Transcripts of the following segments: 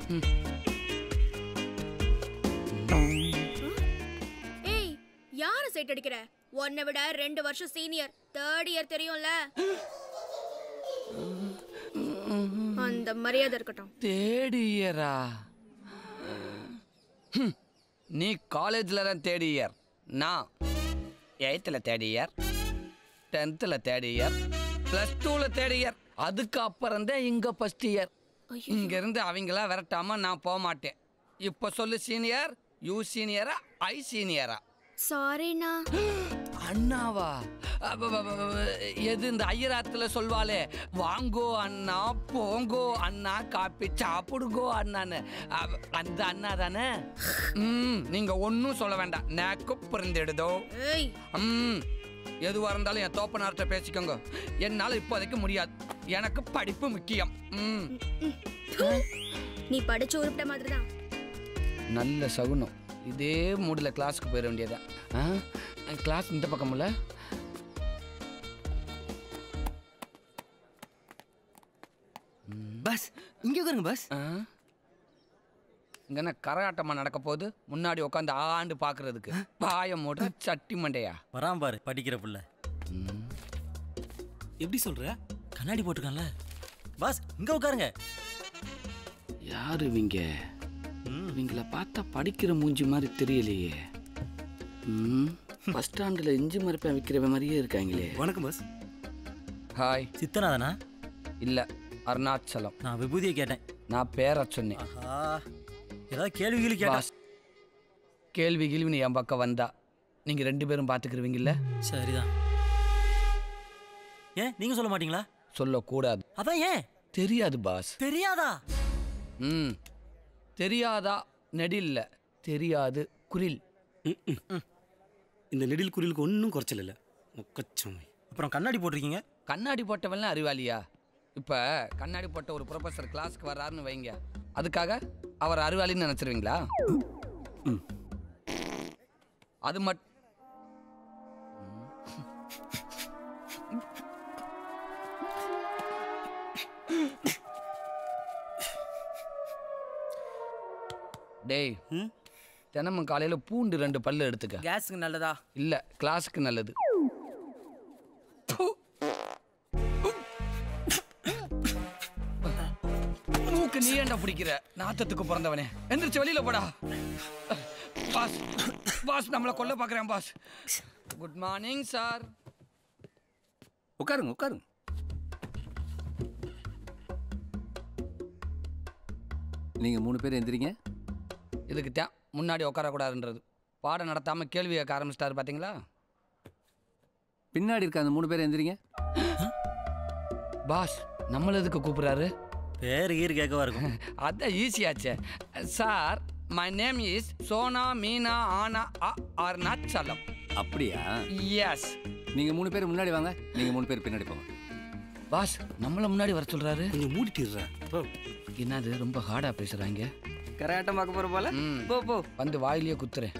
ஏய் யார சைட் அடிக்கிற உன்னை விட ரெண்டு வருஷம் சீனியர் தேர்ட் இயர் தெரியும்ல அந்த மரியாதை இருக்கட்டும் தேர்ட் இயரா நீ காலேஜில் தான் தேர்ட் இயர் நான் எயித்தில் தேர்ட் இயர் டென்த்தில் தேர்ட் இயர் ப்ளஸ் டூவில் தேர்ட் இயர் அதுக்கு அப்புறம் தான் இங்கே ஃபஸ்ட் இயர் இங்கேருந்து அவங்களாம் விரட்டாம நான் போக மாட்டேன் இப்போ சொல்லு சீனியர் யூ சீனியரா ஐ சீனியரா சாரிண்ணா அண்ணாவா அப்ப, அப்ப, அப்ப, எது இந்த ஐயராத்துல சொல்வாளே வாங்கோ அண்ணா போங்கோ அண்ணா காப்பி சாப்பிடுங்கோ அண்ணான்னு அப்ப, அந்த அண்ணா தானே ம் நீங்க ஒன்றும் சொல்ல வேண்டாம் நேக்கு புரிந்திடுதோ ஏய் ம் எதுவாக இருந்தாலும் என் தோப்பனார்ட்ட பேசிக்கோங்க என்னால் இப்போதைக்கு முடியாது எனக்கு படிப்பு முக்கியம் ம் நீ படிச்ச உருப்பிட்ட மாதிரி தான் நல்ல சகுனம் இதே மூடில் கிளாஸுக்கு போயிட வேண்டியதான் ஆ கிளாஸ் இந்த பக்கமுல்ல பஸ் இங்க உட்காருங்க பஸ் இங்க என்ன கரகாட்டமா நடக்க போகுது முன்னாடி உட்காந்து ஆண்டு பாக்குறதுக்கு பாய மூட சட்டி மண்டையா வரான் பாரு படிக்கிற புள்ள எப்படி சொல்ற கண்ணாடி போட்டிருக்கான்ல பாஸ் இங்க உட்காருங்க யாரு இவங்க இவங்கள பார்த்தா படிக்கிற மூஞ்சி மாதிரி தெரியலையே ம் பஸ் ஸ்டாண்டில் இஞ்சி மரப்பேன் விற்கிறவ மாதிரியே இருக்காங்களே வணக்கம் பஸ் ஹாய் சித்தனாதானா இல்ல அருணாச்சலம் நான் விபூதியை கேட்டேன் நான் பேர சொன்னேன் ஆஹா ஏதாவது கேள்விகள் கேட்டா பாஸ் கேள்வி கேள்வி என் பக்கம் வந்தா நீங்க ரெண்டு பேரும் பாத்துக்கிருவீங்கல்ல சரிதான் ஏன் நீங்க சொல்ல மாட்டீங்களா சொல்லக்கூடாது அதான் ஏன் தெரியாது பாஸ் தெரியாதா ம் தெரியாதா நெடில்ல தெரியாது குரில் இந்த நெடில் குரிலுக்கு ஒன்றும் குறைச்சல் இல்லை முக்கச்சமை அப்புறம் கண்ணாடி போட்டிருக்கீங்க கண்ணாடி போட்டவன்லாம் அறிவாளியா இப்போ கண்ணாடி போட்ட ஒரு ப்ரொஃபஸர் கிளாஸ்க்கு வர்றாருன்னு வைங்க அதுக்காக அவர் அறிவாளின்னு நினச்சிருவீங்களா அது மட் டேய் தினமும் காலையில் பூண்டு ரெண்டு பல்லு எடுத்துக்க கேஸுக்கு நல்லதா இல்லை கிளாஸுக்கு நல்லது மூக்கு நீ ஏன்டா பிடிக்கிற நாத்தத்துக்கு பிறந்தவனே எந்திரிச்சு வெளியில போடா பாஸ் பாஸ் நம்மளை கொல்ல பார்க்குறேன் பாஸ் குட் மார்னிங் சார் உட்காருங்க உட்காருங்க நீங்க மூணு பேர் எந்திரிங்க இதுக்கு தான் முன்னாடி உட்காரக்கூடாதுன்றது பாடம் நடத்தாம கேள்வி கேட்க ஆரம்பிச்சிட்டாரு பார்த்தீங்களா பின்னாடி இருக்க அந்த மூணு பேர் எந்திரிங்க பாஸ் நம்மள எதுக்கு கூப்பிடுறாரு பேர் ஈர் கேட்கவா இருக்கும் அதான் ஈஸியாச்சே sir my name is Sona Meena ஆனா அ அருணாச்சலம் அப்படியா எஸ் நீங்க மூணு பேர் முன்னாடி வாங்க நீங்க மூணு பேர் பின்னாடி போங்க பாஸ் நம்மள முன்னாடி வர சொல்றாரு கொஞ்சம் மூடிட்டுறேன் என்னது ரொம்ப ஹார்டா பேசுறாங்க கரகாட்டம் பார்க்க போற போல ம். போ போ வந்து வாயிலேயே குத்துறேன்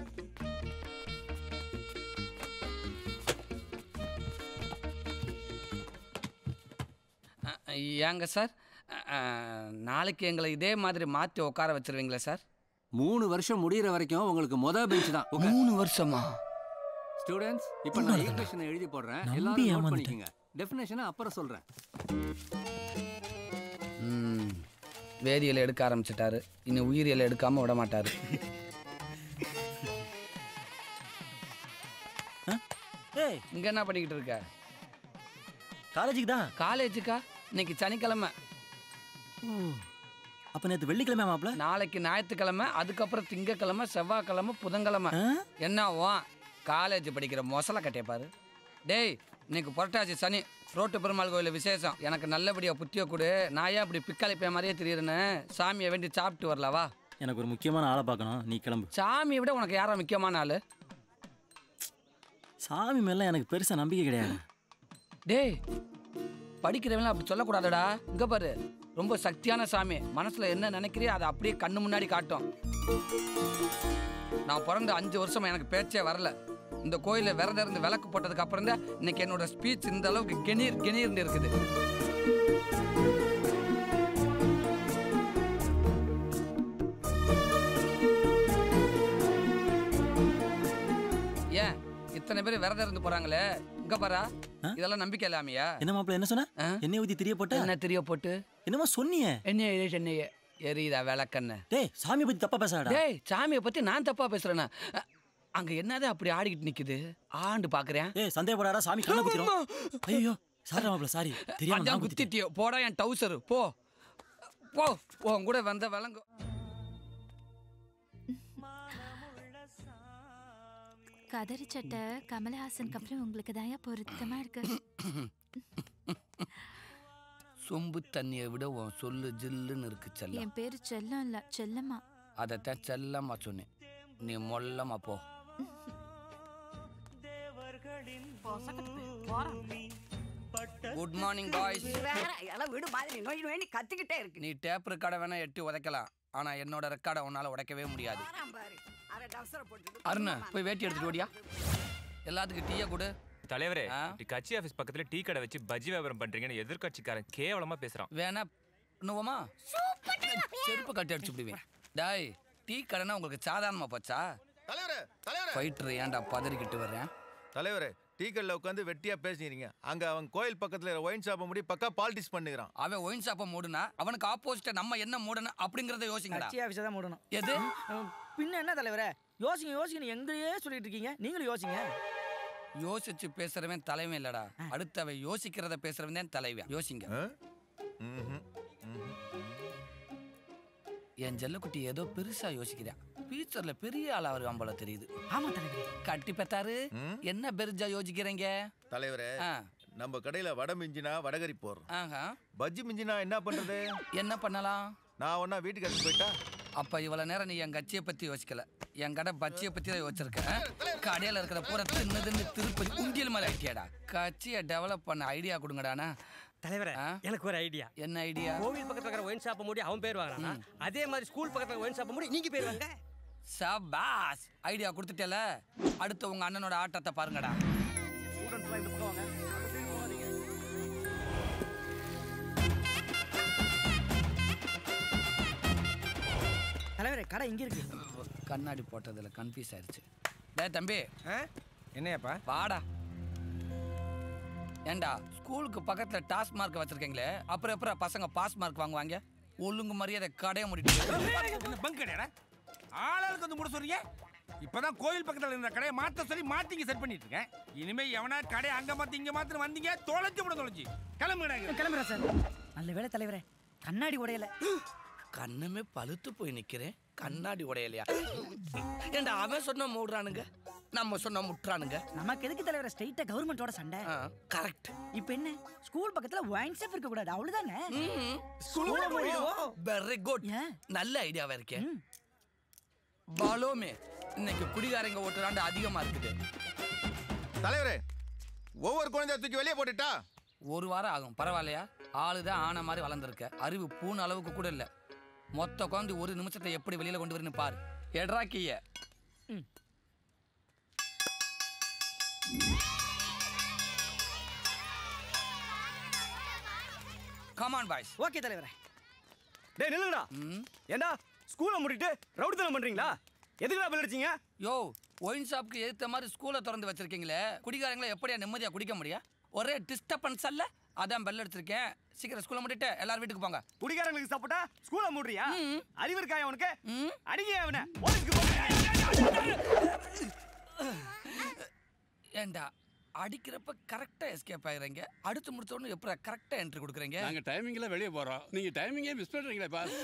அ, ஏங்க சார் அ, நாளைக்கு எங்களை இதே மாதிரி மாற்றி உட்கார வச்சிருவீங்களா சார் மூணு வருஷம் முடியிற வரைக்கும் உங்களுக்கு மொத பெஞ்ச் தான் மூணு வருஷமா ஸ்டூடெண்ட்ஸ் இப்போ நான் ஈக்குவேஷனை எழுதி போடுறேன் நம்பி எல்லாரும் நோட் ஏமாந்துட்டேன். பண்ணிக்கங்க டெஃபினேஷனை அப்புறம் சொல்றேன் ம் வேதியியல் எடுக்க ஆரம்பிச்சிட்டாரு இனி உயிரியல் எடுக்காம விட மாட்டாரு ஏய் இங்க என்ன பண்ணிக்கிட்டு இருக்க காலேஜுக்கு தான் காலேஜுக்கா இன்னைக்கு சனிக்கிழமை அப்ப நேத்து வெள்ளிக்கிழமை மாப்ள நாளைக்கு ஞாயிற்றுக்கிழமை அதுக்கப்புறம் திங்கக்கிழமை செவ்வாய்க்கிழமை புதன்கிழமை ஆ? என்னவா காலேஜ் படிக்கிற மொசலை கட்டிய பாரு டேய் இன்னைக்கு புரட்டாசி சனி ரோட்டு பெருமாள் கோயில் விசேஷம் எனக்கு நல்லபடியாக புத்திய கொடு நான் ஏன் அப்படி பிக்காளிப்பைய மாதிரியே தெரியுறேன்னு சாமியை வேண்டி சாப்பிட்டு வரலவா எனக்கு ஒரு முக்கியமான ஆளை பார்க்கணும் நீ கிளம்பு சாமியை விட உனக்கு யாரா முக்கியமான ஆளு சாமி மேல எனக்கு பெருசா நம்பிக்கை கிடையாது டேய் படிக்கிறவங்க அப்படி சொல்லக்கூடாதுடா இங்க பாரு ரொம்ப சக்தியான சாமி மனசுல என்ன நினைக்கிறியோ அதை அப்படியே கண்ணு முன்னாடி காட்டும் நான் பிறந்த அஞ்சு வருஷமா எனக்கு பேச்சே வரல இந்த கோயில விரதம் இருந்து விளக்கு போட்டதுக்கு அப்புறம் தான் இன்னைக்கு என்னோட ஸ்பீச் இந்த அளவுக்கு கெனீர் கெனீர்னு இருக்குது இத்தனை பேர் விரதம் இருந்து போறாங்களே இங்க பாரா ஆ? இதெல்லாம் நம்பிக்கை இல்லாமையா என்ன மாப்பிள்ள என்ன சொன்ன ஆ? எண்ணெய் ஊத்தி தெரிய போட்ட என்ன தெரிய போட்டு என்னமோ சொன்னியே என்ன எரிய சென்னைய எரியுதா விளக்கண்ண டேய் சாமியை பத்தி தப்பா பேசாடா டேய் சாமியை பத்தி நான் தப்பா பேசுறேனா அ- அங்க என்னது அப்படி ஆடிக்கிட்டு நிக்குது ஆண்டு பாக்குறேன் ஏய் சந்தேகப்படாடா சாமி கண்ணை குத்திரும் ஐயோ சாரி மாப்பிள்ள சாரி தெரியாம அதான் நான் குத்திட்டேன் குத்திட்டியோ போடா என் டவுசர் போ போ உன் கூட வந்த விளங்கு கதறி சட்டை கமலஹாசனுக்கு அப்புறம் உங்களுக்கு தாயா பொருத்தமா இருக்கு சொம்பு தண்ணியை விட உன் சொல்லு ஜில்லுன்னு இருக்கு செல்லம் என் பேரு செல்லம் இல்ல செல்லம்மா அதைத்தான் செல்லம்மா சொன்னேன் நீ மொல்லமா போ குட் மார்னிங் பாய்ஸ் வேற எல்லாம் வீடு மாதிரி நோய் நோய் கத்திக்கிட்டே இருக்கு நீ டேப் ரெக்கார்டை வேணா எட்டி உதைக்கலாம் ஆனா என்னோட ரெக்கார்டை உன்னால உடைக்கவே முடியாது வாரான் பாரு அரை டவுசரை போட்டுட்டு அருண் போய் வேட்டி எடுத்துட்டு ஓடியா எல்லாத்துக்கும் டீயை கொடு தலைவரே ஆ? இப்படி கட்சி ஆபீஸ் பக்கத்துல டீ கடை வச்சு பஜ்ஜி வியாபாரம் பண்றீங்கன்னு எதிர்க்கட்சிக்காரன் கேவலமா பேசுறான் வேணா பண்ணுவோமா செருப்பு கட்டி அடிச்சு விடுவேன் டாய் டீ கடைனா உங்களுக்கு சாதாரணமா போச்சா தலைவரே தலைவரே ஃபைட்டர் ஏன்டா பதறிக்கிட்டு வர்றேன் தலைவரே டீ கடையில் உட்காந்து வெட்டியா பேசிக்கிறீங்க அங்க அவன் கோயில் பக்கத்துல ஒயின் ஷாப்பை முடி பக்கா பாலிடிக்ஸ் பண்ணுகிறான் அவன் ஒயின் ஷாப்பை மூடுனா அவனுக்கு ஆப்போசிட்டா நம்ம என்ன மூடணும் அப்படிங்கறத யோசிங்கடா கட்சி ஆஃபீஸை தான் மூடணும் எது அஹ், பின்ன என்ன தலைவரே யோசிங்க யோசிங்க எங்களையே சொல்லிட்டு இருக்கீங்க நீங்களும் யோசிங்க யோசிச்சு பேசுறவன் தலைவன் இல்லடா அடுத்தவன் யோசிக்கிறத பேசுறவன் தான் தலைவன் யோசிங்க ஆ? ம்ஹும். ம்ஹும். என் ஜெல்லக்குட்டி ஏதோ பெருசா யோசிக்கிறேன் ஃபியூச்சர்ல பெரிய ஆளா வருவான் போல தெரியுது ஆமா தலைவரே கட்டி பெத்தாரு ம்? என்ன பெருஜா யோசிக்கிறீங்க தலைவரே ஆ, நம்ம கடையில வடை மிஞ்சினா வடகரி போடுறோம் ஆஹா. பஜ்ஜி மிஞ்சினா என்ன பண்றது என்ன பண்ணலாம் நான் ஒன்னா வீட்டுக்கு எடுத்து போயிட்டா அப்ப இவ்வளவு நேரம் நீ என் கட்சியை பத்தி யோசிக்கல என் கடை பச்சியை பத்தி தான் யோசிச்சிருக்கேன் கடையில இருக்கிற பூரா தின்னு தின்னு திருப்பதி உண்டியல் மேல ஐட்டியாடா கட்சியை டெவலப் பண்ண ஐடியா கொடுங்கடானா தலைவரே ஆ? எனக்கு ஒரு ஐடியா என்ன ஐடியா கோவில் பக்கத்துல இருக்கிற ஒயின் ஷாப்பை மூடி அவன் பேர் வாங்கினா அதே மாதிரி ஸ்கூல் பக்கத்துல ஒயின் ஷாப்பை மூடி நீங்க பேர் வாங்க சபாஸ் ஐடியா கொடுத்துட்டேல அடுத்து உங்க அண்ணனோட ஆட்டத்தை பாருங்கடா ஸ்டூடெண்ட்ஸ்லாம் இந்த பக்கம் வாங்க அந்த side போகாதீங்க. தலைவரே கடை இங்க இருக்கு கண்ணாடி போட்டதுல கன்ஃபியூஸ் ஆயிருச்சு டேய் தம்பி என்னையாப்பா வாடா ஏண்டா ஸ்கூலுக்கு பக்கத்துல டாஸ் மார்க் வச்சிருக்கீங்களே அப்புறம் அப்புறம் பசங்க பாஸ் மார்க் வாங்குவாங்க ஒழுங்கு மரியாதை கடையை முடிட்டு பங்க் கடையாடா ஆளாளுக்கு வந்து மூட சொல்றீங்க இப்பதான் கோயில் பக்கத்துல இருந்த கடையை மாத்த சொல்லி மாத்திங்க செட் பண்ணிட்டு இருக்கேன் இனிமே எவனா கடையை அங்க மாத்தி இங்க மாத்திர வந்தீங்க தொலைச்சு விட தொலைச்சு கிளம்புங்க கிளம்புறேன் சார் நல்ல வேளை தலைவரே கண்ணாடி உடையல கண்ணுமே பழுத்து போய் நிக்கிறேன் கண்ணாடி உடையலையா ஏண்டா அவன் சொன்ன மூடுறானுங்க நம்ம சொன்ன முட்டுறானுங்க நமக்கு எதுக்கு தலைவரே ஸ்ட்ரைட்டா கவர்மெண்டோட சண்டை கரெக்ட் இப்போ என்ன ஸ்கூல் பக்கத்துல ஒயின் ஷாப் இருக்க கூடாது அவ்வளவுதானே வெரி குட் ஏன்? நல்ல ஐடியாவா இருக்கேன் பாலோமே இன்னைக்கு குடிகாரங்க ஓட்டுறாண்டு அதிகமா இருக்குது தலைவரே ஒவ்வொரு குழந்தைய தூக்கி வெளியே போட்டுட்டா ஒரு வாரம் ஆகும் பரவாயில்லையா ஆளுதான் ஆன மாதிரி வளர்ந்துருக்க அறிவு பூன அளவுக்கு கூட இல்ல மொத்த குழந்தை ஒரு நிமிஷத்தை எப்படி வெளியில கொண்டு வரணும் பாரு எட்ரா கீய கமான் பாய்ஸ் ஓகே தலைவரே டேய் நில்லுங்கடா ம் ஏண்டா ஸ்கூலை மூடிட்டு ரவுடித்தனம் பண்றீங்களா எதுக்குடா பில் அடிச்சீங்க யோ ஒயின் ஷாப்க்கு ஏத்த மாதிரி ஸ்கூலை திறந்து வச்சிருக்கீங்களே குடிகாரங்களை எப்படியா நிம்மதியா குடிக்க முடியும் ஒரே டிஸ்டர்பன்ஸ் அல்ல அதான் பெல் அடிச்சிருக்கேன் சீக்கிரம் ஸ்கூலை முடிட்டு எல்லாரும் வீட்டுக்கு போங்க குடிகாரங்களுக்கு சப்போட்டா ஸ்கூலை மூடுறியா அறிவு இருக்காயா அவனுக்கு ம். அடிங்க அவனை போலீஸ்க்கு போங்க ஏண்டா அடிக்கிறப்ப கரெக்டா எஸ்கேப் ஆகுறீங்க அடுத்து முடிச்ச உடனே எப்படி கரெக்டா என்ட்ரி கொடுக்குறீங்க நாங்க டைமிங்ல வெளியே போறோம் நீங்க டைமிங்கே மிஸ் பண்றீங்களே பாஸ்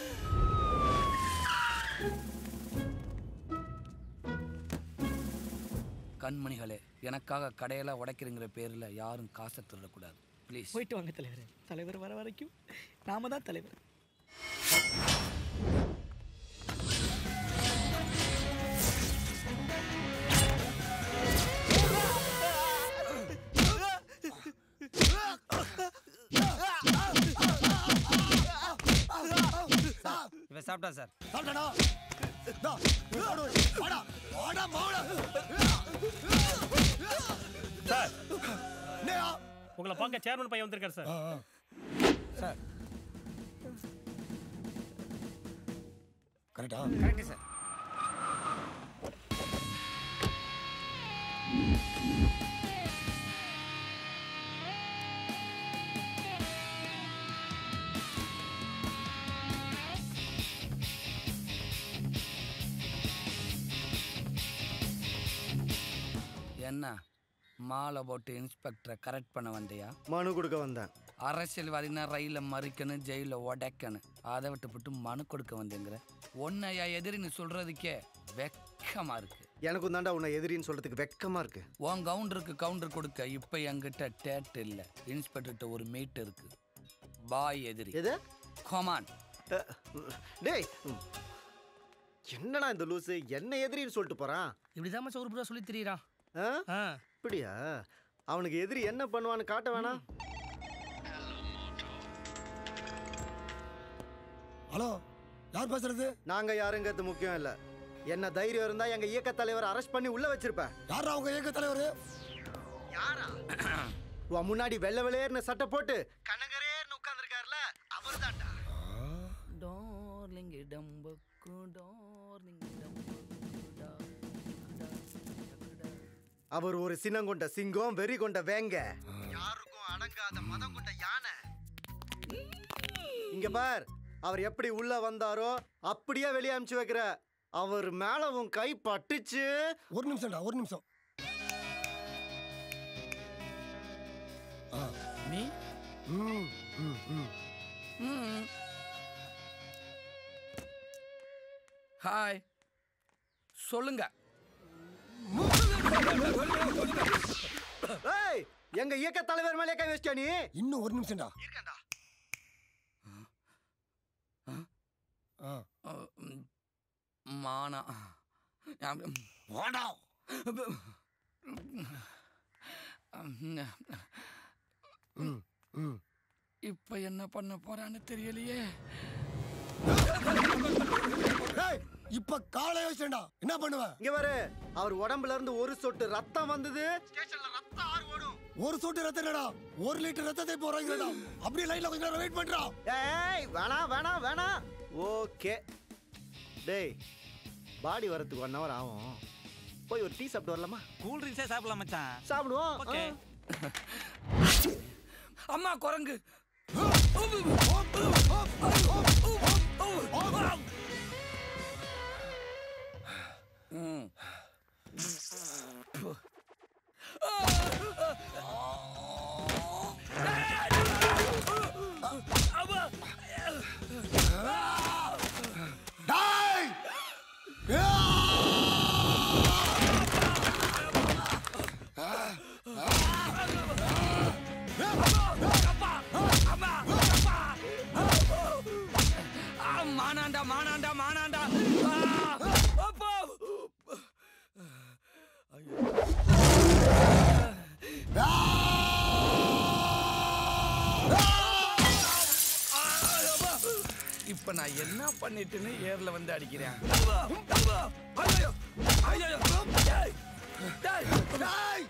கண்மணிகளே எனக்காக கடையெல்லாம் உடைக்கிறங்கிற பேர்ல யாரும் காசை திருடக்கூடாது ப்ளீஸ் போயிட்டு வாங்க தலைவரே தலைவர் வர வரைக்கும் நாம தான் தலைவர் இவன் சாப்பிட்டா சார் சார் உங்களை பார்க்க சேர்மன் பையன் வந்திருக்காரு சார் கரெக்ட் சார் என்ன மாலை போட்டு இன்ஸ்பெக்டரை கரெக்ட் பண்ண வந்தியா மனு கொடுக்க வந்தேன் அரசியல்வாதினா ரயில மறிக்கணும் ஜெயில உடைக்கணும் அதை விட்டுப்புட்டு மனு கொடுக்க வந்தேங்கிற உன்னையா எதிரின்னு சொல்றதுக்கே வெக்கமா இருக்கு எனக்கும் தாண்டா உன்னை எதிரின்னு சொல்றதுக்கு வெக்கமா இருக்கு உன் கவுண்டருக்கு கவுண்டர் கொடுக்க இப்போ என்கிட்ட டேட் இல்லை இன்ஸ்பெக்டர்கிட்ட ஒரு மீட் இருக்கு பாய் எதிரி எது கொமான் டேய் ம். என்னடா இந்த லூசு என்ன எதிரின்னு சொல்லிட்டு போறான் இப்படிதான் மச்சான் ஒரு புறா சொல்லி திரியிறான் ஆ? இப்படியா அவனுக்கு எதிரி என்ன பண்ணுவான்னு காட்ட வேணாம் ஹலோ யார் பேசுறது நாங்க யாருங்கிறது முக்கியம் இல்ல என்ன தைரியம் இருந்தா எங்க இயக்க தலைவர் அரெஸ்ட் பண்ணி உள்ள வச்சிருப்பேன் யாரா உங்க இயக்க தலைவர் யாரா உன் முன்னாடி வெள்ளை வெள்ளையர்னு சட்டை போட்டு கனகரேர்னு உட்கார்ந்துருக்காருல அவர்தான்டா டார்லிங் டம்பக்கு டார்லிங் அவர் ஒரு சினங்கொண்ட சிங்கம் வெறி கொண்ட வேங்க யாருக்கும் அடங்காத மதம் கொண்ட யானை இங்க பார் அவர் எப்படி உள்ள வந்தாரோ அப்படியே வெளியே அனுப்பிச்சு வைக்கிற அவர் மேல உன் கை பட்டுச்சு ஒரு நிமிஷம்டா ஒரு நிமிஷம் நீ ம் ம் ம் ம். ஹாய் சொல்லுங்க ஏய் எங்க இயக்க தலைவர் மேலே கை வச்சியா நீ இன்னும் ஒரு நிமிஷம்டா ஆ அஹ், ம், மானா வாடா ம் ம் இப்ப என்ன பண்ண போறான்னு தெரியலையே ஏய் இப்ப காலை வச்சேன்டா என்ன பண்ணுவ இங்க பாரு அவர் உடம்புல இருந்து ஒரு சொட்டு ரத்தம் வந்தது ஸ்டேஷன்ல ரத்தம் ஆறு ஓடும் ஒரு சொட்டு ரத்தம் இல்லடா ஒரு லிட்டர் ரத்தத்தை போறாங்கடா அப்படியே லைன்ல கொஞ்ச நேரம் வெயிட் பண்றா ஏய் வேணாம் வேணாம் வேணாம் ஓகே டேய் பாடி வரதுக்கு ஒன் ஹவர் ஆகும் போய் ஒரு டீ சாப்பிட்டு வரலாமா கூல் ட்ரிங்க்ஸே சாப்பிடலாம் மச்சான் சாப்பிடுவோம் ஓகே அம்மா குரங்கு ம். டேய் ஆ, மானாண்டா மானாண்டா மானாண்டா ஆ, அப்பா இப்ப நான் என்ன பண்ணிட்டுன்னு ஏர்ல வந்து அடிக்கிறேன் ஐயோ ஐயோ டேய், டேய், டேய்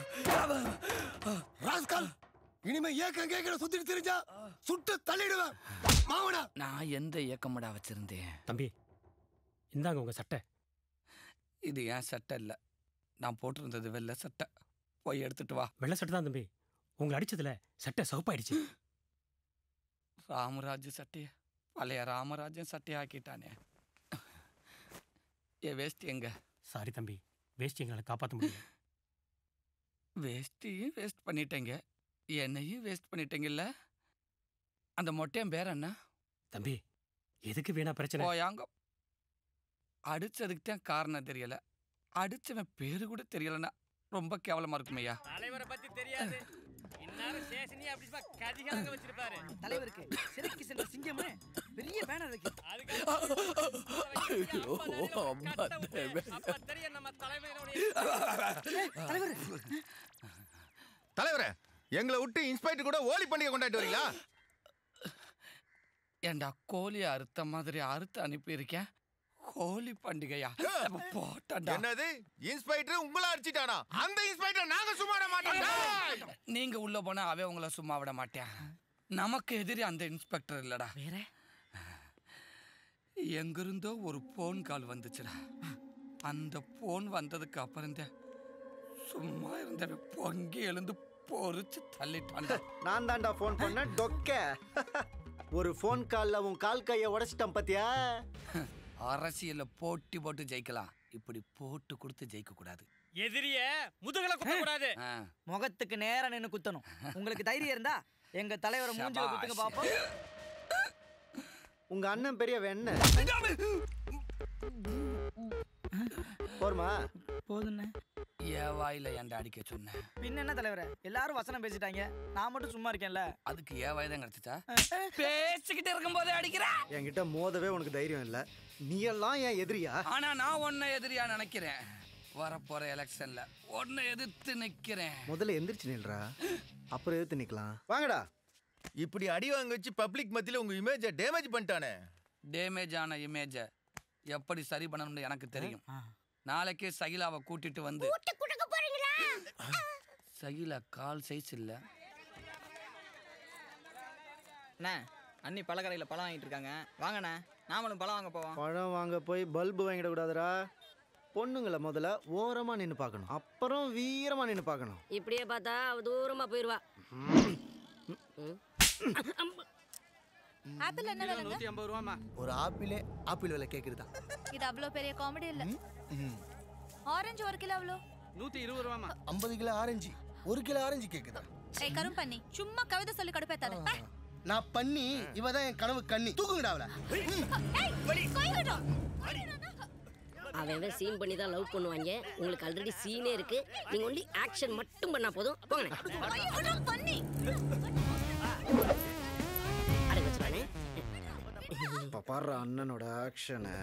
ராஸ்கல் இனிமே ஏக்கம் கேட்கிற சுத்திட்டு தெரிஞ்சா சுட்டு தள்ளிடுவேன் மாவனா நான் எந்த இயக்கமடா வச்சிருந்தேன் தம்பி இந்தாங்க உங்க சட்டை இது ஏன் சட்டை இல்லை நான் போட்டிருந்தது வெள்ளை சட்டை போய் எடுத்துட்டு வா வெள்ளை சட்டை தான் தம்பி உங்களை அடிச்சதுல சட்டை சவுப்பாயிடுச்சு ராமராஜ் சட்டைய பழைய ராமராஜன் சட்டையை ஆக்கிட்டானே ஏ வேஸ்ட் எங்க சாரி தம்பி வேஸ்ட் எங்களால் காப்பாற்ற முடியல வேஸ்ட்டையும் வேஸ்ட் பண்ணிட்டேங்க என்னையும் வேஸ்ட் பண்ணிட்டீங்கல்ல அந்த மொட்டையன் பேர் என்ன தம்பி எதுக்கு வீணா பிரச்சனை போயாங்க அடிச்சதுக்கு தான் காரணம் தெரியல அடிச்சவன் பேரு கூட தெரியலன்னா ரொம்ப கேவலமா இருக்குமையா தலைவரை பத்தி தெரியாது இந்நேரம் சேஷனி அப்படி கதிகாலங்க வச்சிருப்பாரு தலைவருக்கு சிறைக்கு சென்ற சிங்கம்னு பெரிய பேனர் இருக்கு தெரியும் நம்ம தலைவர் தலைவரே எங்களை விட்டு இன்ஸ்பெக்டர் கூட ஓலி பண்டிகை கொண்டாடி வரீங்களா ஏண்டா கோழி அறுத்த மாதிரி அறுத்து அனுப்பியிருக்கேன் கோழி பண்டிகையா போட்டா என்னது இன்ஸ்பெக்டர் உங்களை அடிச்சிட்டானா அந்த இன்ஸ்பெக்டர் நாங்க சும்மா விட மாட்டோம் நீங்க உள்ள போனா அவன் உங்களை சும்மா விட மாட்டேன் நமக்கு எதிரி அந்த இன்ஸ்பெக்டர் இல்லடா வேற எங்கிருந்தோ ஒரு போன் கால் வந்துச்சுடா அந்த போன் வந்ததுக்கு அப்புறம் தான் சும்மா இருந்தவன் பொங்கி எழுந்து பொறிச்சு தள்ளிட்டான்டா நான் தான்டா ஃபோன் பண்ணேன் டொக்க ஒரு ஃபோன் கால்ல உன் கால் கையை உடைச்சிட்டேன் பாத்தியா அரசியல்ல போட்டி போட்டு ஜெயிக்கலாம் இப்படி போட்டு கொடுத்து ஜெயிக்க கூடாது எதிரிய முதுகுல குத்த கூடாது முகத்துக்கு நேரா நின்னு குத்தணும் உங்களுக்கு தைரியம் இருந்தா எங்க தலைவரை மூஞ்சில குத்துங்க பாப்போம் உங்க அண்ணன் பெரிய வெண்ண போருமா போதுண்ணே ஏன் வாயில ஏன்டா அடிக்க சொன்னேன் பின்ன என்ன தலைவரே எல்லாரும் வசனம் பேசிட்டாங்க நான் மட்டும் சும்மா இருக்கேன்ல அதுக்கு ஏன் வயதான் கிடைச்சிச்சா பேசிக்கிட்டு இருக்கும்போதே அடிக்கிற என்கிட்ட மோதவே உனக்கு தைரியம் இல்ல நீ எல்லாம் என் எதிரியா ஆனா நான் உன்னை எதிரியா நினைக்கிறேன் வரப்போற எலெக்ஷன்ல உன்னை எதிர்த்து நிக்கிறேன் முதல்ல எந்திரிச்சு நில்றா அப்புறம் எதிர்த்து நிக்கலாம் வாங்கடா இப்படி அடி வாங்க வச்சு பப்ளிக் மத்தியில உங்க இமேஜை டேமேஜ் பண்ணிட்டானே டேமேஜ் ஆன இமேஜை எப்படி சரி பண்ணணும்னு எனக்கு தெரியும் நாளைக்கே சகிலாவை கூட்டிட்டு வந்து சகிலா கால் சைஸ் இல்ல அண்ணே அண்ணி பழக்கடையில் பழம் வாங்கிட்டு இருக்காங்க வாங்கண்ணே நாமளும் பழம் வாங்க போவோம் பழம் வாங்க போய் பல்பு வாங்கிட கூடாதுடா பொண்ணுங்களை முதல்ல ஓரமா நின்னு பார்க்கணும் அப்புறம் வீரமா நின்னு பார்க்கணும் இப்படியே பார்த்தா அவ தூரமா போயிருவா ஆப்பிள் என்ன விலைங்க நூத்தி ஐம்பது ரூபாமா ஒரு ஆப்பிளே ஆப்பிள் விலை கேக்குறதா இது அவ்வளோ பெரிய காமெடி இல்ல ஆரஞ்சு ஒரு கிலோ அவ்வளோ நூத்தி இருபது ரூபாமா ஐம்பது கிலோ ஆரஞ்சு ஒரு கிலோ ஆரஞ்சு கேக்குதா ஏய் கரும் பண்ணி சும்மா கவிதை சொல்லி கடுப்பேத்தாத பா. நான் பண்ணி இவ தான் என் கனவு கண்ணி தூக்குங்கடா அவளை ஏய் கொய்கட்டும் அவன் சீன் பண்ணி தான் லவ் பண்ணுவாங்க உங்களுக்கு ஆல்ரெடி சீனே இருக்கு நீங்க ஒன்லி ஆக்ஷன் மட்டும் பண்ணா போதும் போங்க கொய்கட்டும் பண்ணி அடங்க வச்சுக்கானே இப்ப பாடுற அண்ணனோட ஆக்ஷனை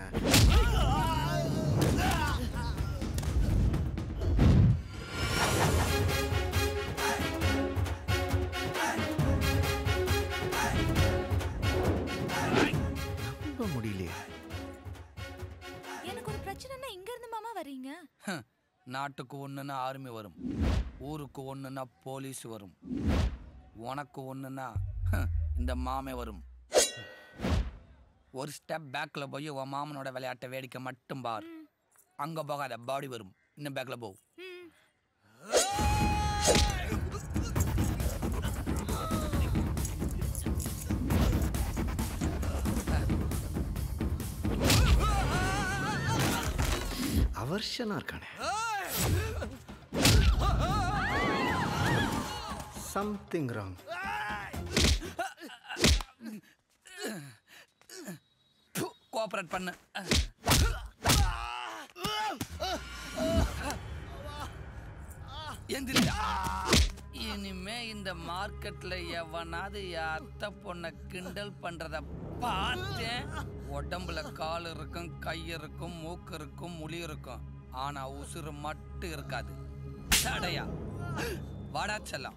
நம்ப முடியலையே எனக்கு ஒரு பிரச்சனைனா இங்க இருந்து மாமா வர்றீங்க ஹம், நாட்டுக்கு ஒண்ணுன்னா ஆர்மி வரும் ஊருக்கு ஒண்ணுன்னா போலீஸ் வரும் உனக்கு ஒண்ணுன்னா ஹம், இந்த மாமே வரும் ஒரு ஸ்டெப் பேக்ல போய் உன் மாமனோட விளையாட்டை வேடிக்கை மட்டும் பார் அங்க போகாத பாடி வரும் இன்னும் பேக்ல போ அவர்ஷனா இருக்கானே சம்திங் ராங் கோஆபரேட் பண்ணு எந்திரிடா இனிமே இந்த மார்க்கெட்ல எவனாவது என் அத்தை பொண்ணை கிண்டல் பண்றத பார்த்தேன் உடம்புல கால் இருக்கும் கை இருக்கும் மூக்கு இருக்கும் முழி இருக்கும் ஆனா உசுறு மட்டும் இருக்காது தடையா வாடா செல்லம்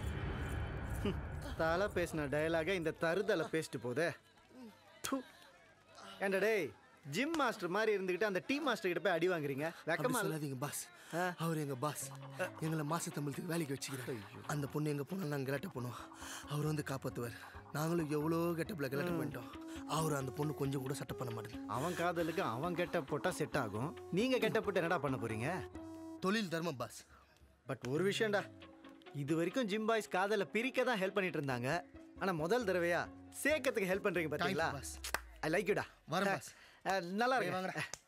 தலை பேசின டயலாக இந்த தருதலை பேசிட்டு போதே து. ஏன்டா டேய் ஜிம் மாஸ்டர் மாதிரி இருந்துகிட்டு அந்த டீ மாஸ்டர் கிட்ட போய் அடி வாங்குறீங்க அப்படி வெக்கமா இல்ல? சொல்லாதீங்க பாஸ் அவர் எங்க பாஸ் எங்களை மாச தமிழுக்கு வேலைக்கு வச்சுக்கிறார் அந்த பொண்ணு எங்க போனாலும் நாங்கள் கலாட்ட பண்ணுவோம் அவர் வந்து காப்பாத்துவார் நாங்களும் எவ்வளோ கெட்டப்பில் கலாட்ட பண்ணிட்டோம் அவர் அந்த பொண்ணு கொஞ்சம் கூட சட்டை பண்ண மாட்டேங்குது அவன் காதலுக்கு அவன் கெட்ட போட்டா செட் ஆகும் நீங்க கெட்ட போட்டு என்னடா பண்ண போறீங்க தொழில் தர்மம் பாஸ் பட் ஒரு விஷயம்டா இது வரைக்கும் ஜிம் பாய்ஸ் காதலை பிரிக்க தான் ஹெல்ப் பண்ணிட்டு இருந்தாங்க ஆனா முதல் தடவையா சேர்க்கறதுக்கு ஹெல்ப் பண்றீங்க பாத்தீங்களா ஐ லைக் யூடா வரேன் boss. நல்லா வாங்க. இருக்கு